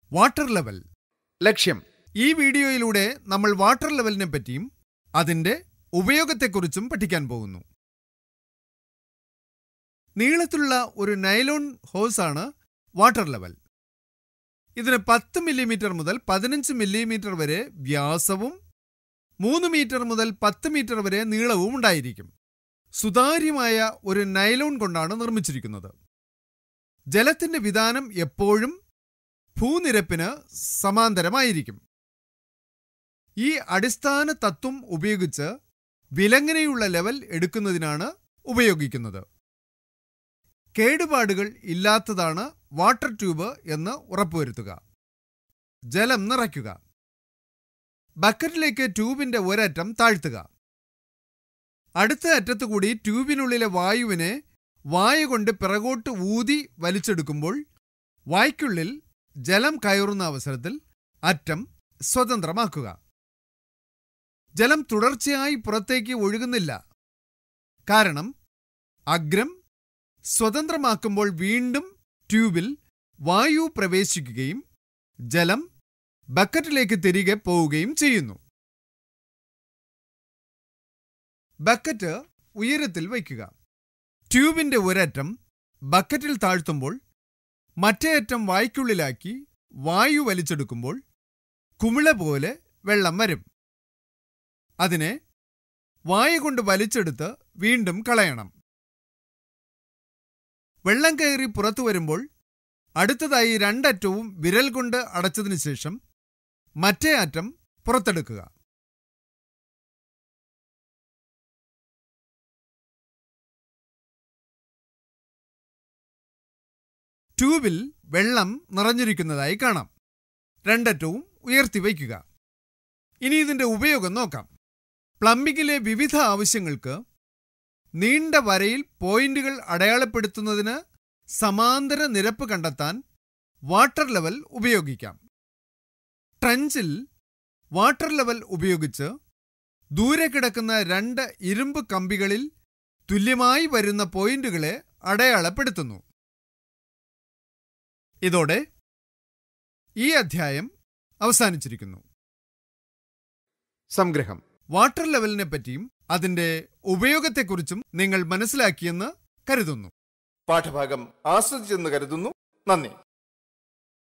water level ലക്ഷ്യം ഈ വീഡിയോയിലൂടെ നമ്മൾ വാട്ടർ ലെവലിനെ പറ്റിയും അതിന്റെ ഉപയോഗത്തെക്കുറിച്ചും പഠിക്കാൻ പോകുന്നു നീളത്തിലുള്ള ഒരു നൈലോൺ ഹോസാണ് വാട്ടർ ലെവൽ ഇതിന് പത്ത് മില്ലിമീറ്റർ മുതൽ പതിനഞ്ച് മില്ലിമീറ്റർ വരെ വ്യാസവും മൂന്ന് മീറ്റർ മുതൽ പത്ത് മീറ്റർ വരെ നീളവും ഉണ്ടായിരിക്കും സുതാര്യമായ ഒരു നൈലോൺ കൊണ്ടാണ് നിർമ്മിച്ചിരിക്കുന്നത് ജലത്തിന്റെ വിധാനം എപ്പോഴും ഭൂനിരപ്പിന് സമാന്തരമായിരിക്കും ഈ അടിസ്ഥാന തത്വം ഉപയോഗിച്ച് വിലങ്ങനെയുള്ള ലെവൽ എടുക്കുന്നതിനാണ് ഉപയോഗിക്കുന്നത് കേടുപാടുകൾ ഇല്ലാത്തതാണ് വാട്ടർ ട്യൂബ് എന്ന് ഉറപ്പുവരുത്തുക ജലം നിറയ്ക്കുക ബക്കറ്റിലേക്ക് ട്യൂബിന്റെ ഒരറ്റം താഴ്ത്തുക അടുത്ത അറ്റത്തുകൂടി ട്യൂബിനുള്ളിലെ വായുവിനെ വായ കൊണ്ട് പിറകോട്ട് ഊതി വലിച്ചെടുക്കുമ്പോൾ വായ്ക്കുള്ളിൽ ജലം കയറുന്ന അവസരത്തിൽ അറ്റം സ്വതന്ത്രമാക്കുക ജലം തുടർച്ചയായി പുറത്തേക്ക് ഒഴുകുന്നില്ല കാരണം അഗ്രം സ്വതന്ത്രമാക്കുമ്പോൾ വീണ്ടും ട്യൂബിൽ വായു പ്രവേശിക്കുകയും ജലം ബക്കറ്റിലേക്ക് തിരികെ പോവുകയും ചെയ്യുന്നു ബക്കറ്റ് ഉയരത്തിൽ വയ്ക്കുക ട്യൂബിന്റെ ഒരറ്റം ബക്കറ്റിൽ താഴ്ത്തുമ്പോൾ മറ്റേ അറ്റം വായ്ക്കുള്ളിലാക്കി വായു വലിച്ചെടുക്കുമ്പോൾ കുമിള പോലെ വെള്ളം വരും അതിനെ വായ കൊണ്ട് വലിച്ചെടുത്ത് വീണ്ടും കളയണം വെള്ളം കയറി പുറത്തു വരുമ്പോൾ അടുത്തതായി രണ്ടറ്റവും വിരൽ കൊണ്ട് അടച്ചതിനു ശേഷം മറ്റേ അറ്റം പുറത്തെടുക്കുക ട്യൂബിൽ വെള്ളം നിറഞ്ഞിരിക്കുന്നതായി കാണാം രണ്ടറ്റവും ഉയർത്തി വയ്ക്കുക ഇനി ഇതിന്റെ ഉപയോഗം നോക്കാം പ്ലംബിങ്ങിലെ വിവിധ ആവശ്യങ്ങൾക്ക് നീണ്ട വരയിൽ പോയിന്റുകൾ അടയാളപ്പെടുത്തുന്നതിന് സമാന്തര നിരപ്പ് കണ്ടെത്താൻ വാട്ടർ ലെവൽ ഉപയോഗിക്കാം ട്രഞ്ചിൽ വാട്ടർ ലെവൽ ഉപയോഗിച്ച് ദൂരെ കിടക്കുന്ന രണ്ട് ഇരുമ്പ് കമ്പികളിൽ തുല്യമായി വരുന്ന പോയിന്റുകളെ അടയാളപ്പെടുത്തുന്നു ഇതോടെ ഈ അധ്യായം അവസാനിച്ചിരിക്കുന്നു സംഗ്രഹം വാട്ടർ ലെവലിനെ പറ്റിയും അതിന്റെ ഉപയോഗത്തെക്കുറിച്ചും നിങ്ങൾ മനസ്സിലാക്കിയെന്ന് കരുതുന്നു പാഠഭാഗം ആസ്വദിച്ചെന്ന് കരുതുന്നു നന്ദി